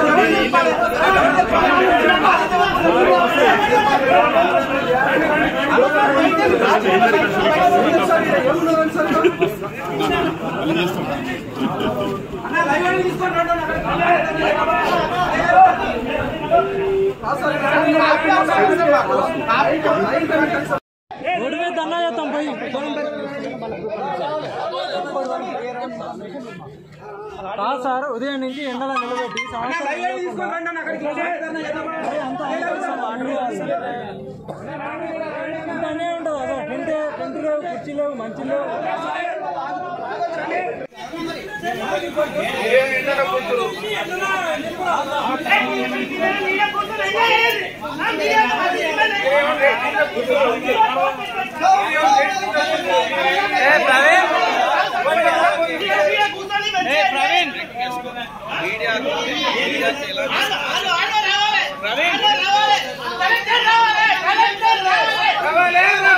Road మీద దండా చేస్తాం పోయి కాదు సార్ ఉదయం నుంచి ఎండలో నిలబెట్టి సంవత్సరం అరే, అంత ఆలోచన వాటర్ కాదు సార్. ఇంత అన్యాయం ఉంటుంది అదే టెంట్ టెంట్ లేవు కుర్చీ లేవు మంచి లేవు ప్రవీణ్